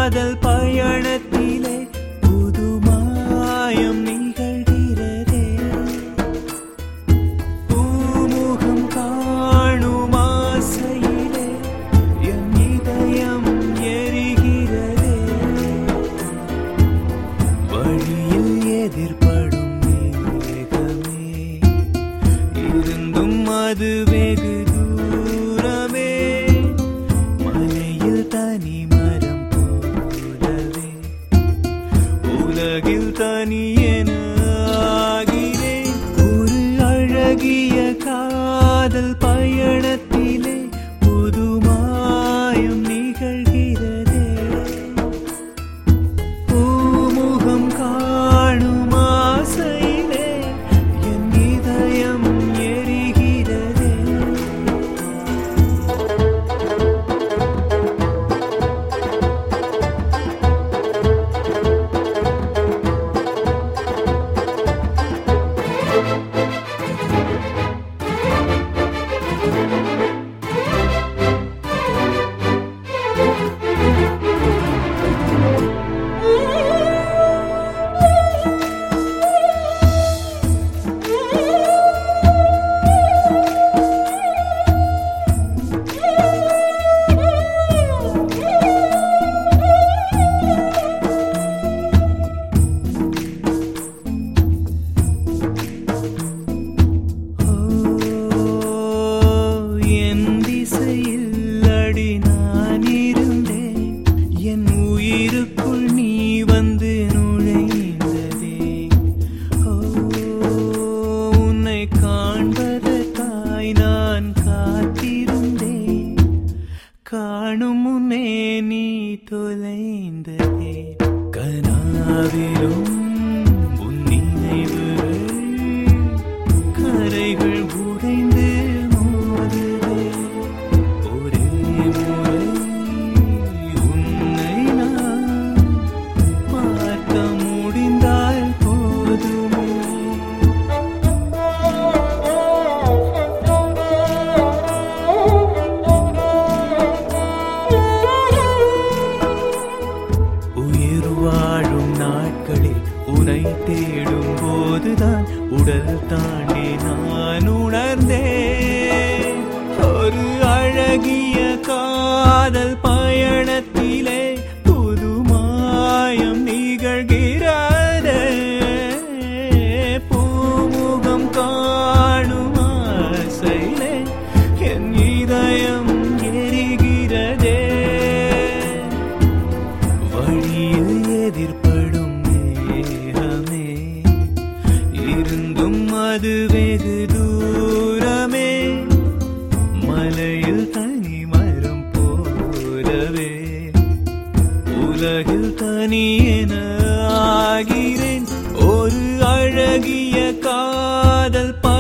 காதல் பயணத்திலே புது மாயம் நிகழ்கிறதே பூமுகம் காணும் ஆசையிலே என் இதயம் எரிகிறதே வழியில் எதிர்படும் மேகமே இருந்தும் அது வெகு தூரமே மலையில் தனி மரம் போலவே உலகில் தனியென ஆகிறேன் ஒரு அழகிய காதல் பயணத்திலே புது மாயம் நிகழ்கிறதே பூமுகம் காணும் ஆசையிலே என் இதயம் எரிகிறதே என் திசையில் அடி நான் இருந்தேன் என் உயிருக்குள் நீ வந்து நுழைந்ததே ஓ உன்னை காண்பதற்காய் நான் காத்திருந்தேன் காணும் முன்னே நீ தொலைந்ததே கனாவிலும் உன் நினைவுகள் கரைகள் உடைந்து மோதுதே ஒரே முறை உன்னை நான் பார்க்க முடிந்தால் போதுமே உயிர் வாழும் நாட்களில் உனை தேடும் போதுதான் உடல் தாண்டி நான் உணர்ந்தேன் ஒரு அழகிய காதல் பயணத்திலே புது மாயம் நிகழ்கிறதே பூமுகம் காணும் ஆசையிலே என் இதயம் எரிகிறதே வழியில் எதிர்ப்படும் மேகமே இருந்தும் அது வெகு தூரமே மலையில் தனி மரம் போலவே உலகில் தனியென ஆகிறேன் ஒரு அழகிய காதல்